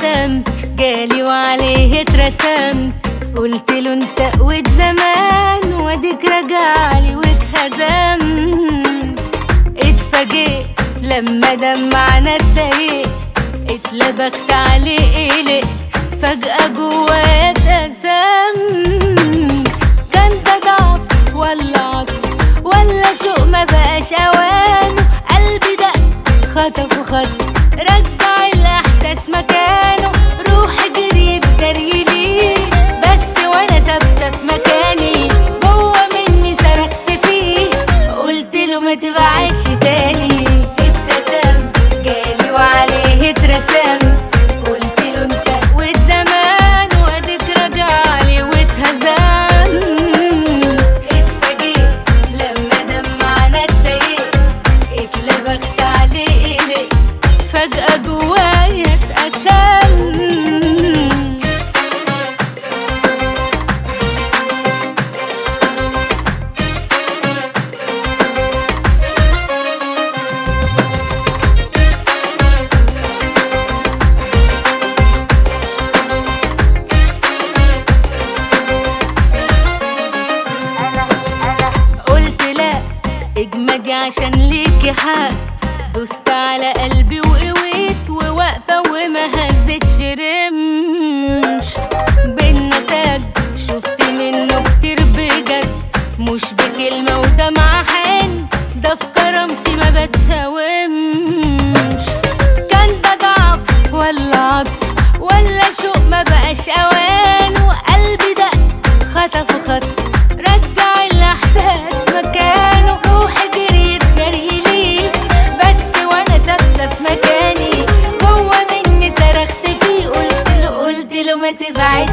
ابتسمت جالي وعليه اترسمت قلت له انت قوت زمان واديك رجعلي واتهزمت اتفاجئت لما دمعنا اتضايقت اتلبخت عليه قلق فجأة جوايا اتقسمت كان ده ضعف ولا عطف ولا شوق ما بقاش اوانه قلبي دق خطف وخطف رجع الاحساس مكانه روحي جريت جري ليه بس وانا ثابته في مكاني جوه مني صرخت فيه قلت له ما تبعدش تاني ابتسمت جالي وعليه اترسمت قلت له انت قوت زمان واديك رجعلي واتهزمت اتفاجئت لما دمعنا اتضايقت اتلبخت عليه قلق فجأة جوايا اتقسمت قلت لا اجمدي عشان ليكي حق دوست على قلبي وقويت وواقفة وما هزتش رمش بينا سد شفت منه كتير بجد مش بكلمة ودمعة حن ده في كرامتي ما بتساومش كان ده ضعف ولا عطف ولا شوق ما بقاش اوانه قلبي دق خطف وخطف رجع الاحساس مكانه روحي جريت جري ليه بس وانا ثابته في مكاني جوه مني صرخت فيه قلت له قلت له ما تبعدش